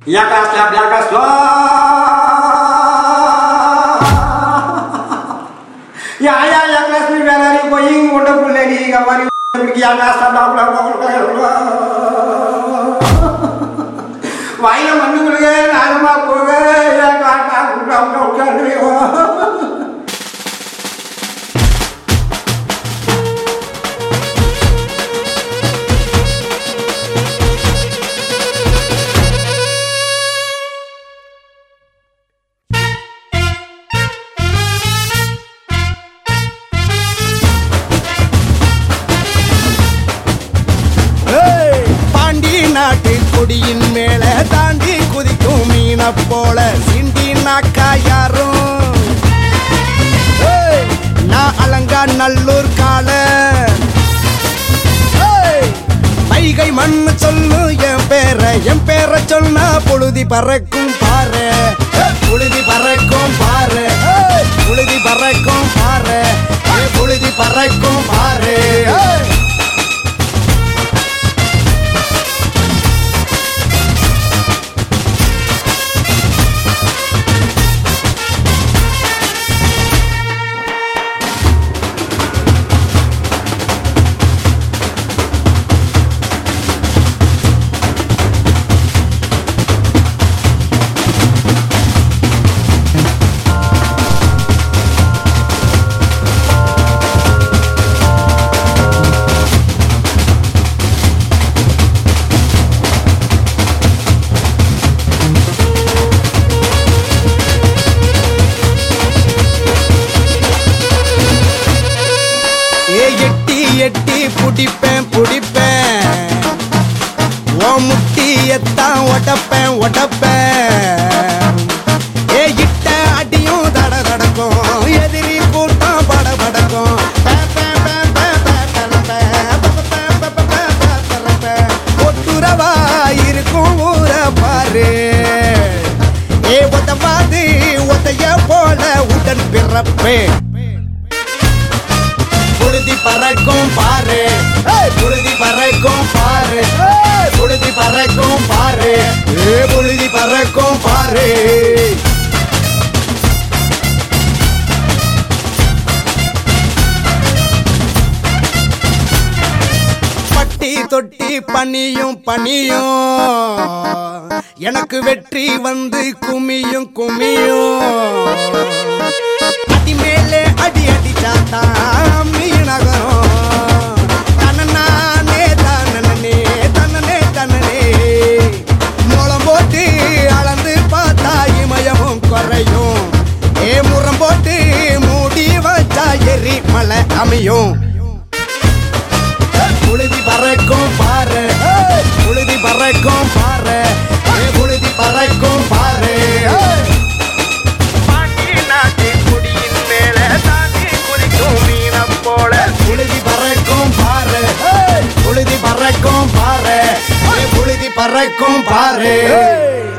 Jakaś tam, jakaś Ya ya ya kelas ni biar hari boying udah boleh ni kamari pergi yang kelas tam dah வாயில மண்ணு கொடுங்க நாகமா போக ஏன் காட்டா குண்டா உண்டா உட்காந்துருக்கோ ஏய், பாண்டி நாட்டு கொடியின் மேல தாண்டி குதிக்கும் மீன போல சிண்டி நாக்கா யாரும் ஏய், நான் அலங்கா நல்லூர் கால வைகை மண்ணு சொல்லு என் பேர என் பேர சொன்னா புழுதி பறக்கும் பாரு ஏய், புழுதி பறக்கும் பாரு ஏய், புழுதி பறக்கும் பாரு ஏய், புழுதி பறக்கும் பாரு ஏய். ஏ எட்டி எட்டி புடிப்பேன் புடிப்பேன் ஓ முட்டி எத்தான் ஒட்டப்பேன் ஒட்டப்பேன் ஏ இட்ட அடியும் தட தடக்கும் எதிரி கூட்டம் பட படக்கும் பே, பே, பே, பே, பே, பே, பே, பே, பே, பே, பே, பே, பே, பே, பே. ஒட்டுறவா இருக்கும் ஊர பாரு ஏ ஒத்தவாதி ஒத்தைய போல உடன் பிறப்பேன் புழுதி பறக்கும் பாரு ஏய், புழுதி பறக்கும் பாரு ஏய், புழுதி பறக்கும் பாரு ஏ புழுதி பறக்கும் பாரு பட்டி தொட்டி பனியும் பனியும் எனக்கு வெற்றி வந்து குமியும் குமியும் அடி மேலே அடி அடிச்சாத்தா மீனகரம் தன்னே தன்னனே தன்னனே தன்னனே மூலம் போட்டு அளந்து பார்த்தா இமயமும் குறையும் ஏ முறம் போட்டு மூடி வச்சா எரி மலை அமையும் புழுதி பறக்கும் பாரு ஏய், புழுதி பறக்கும் பாரு ஏ புழுதி பறக்கும் பாரு ஏய். புழுதி பறக்கும் பாரு ஏய், புழுதி பறக்கும் பாரு ஏய், புழுதி பறக்கும் பாரு ஏய்.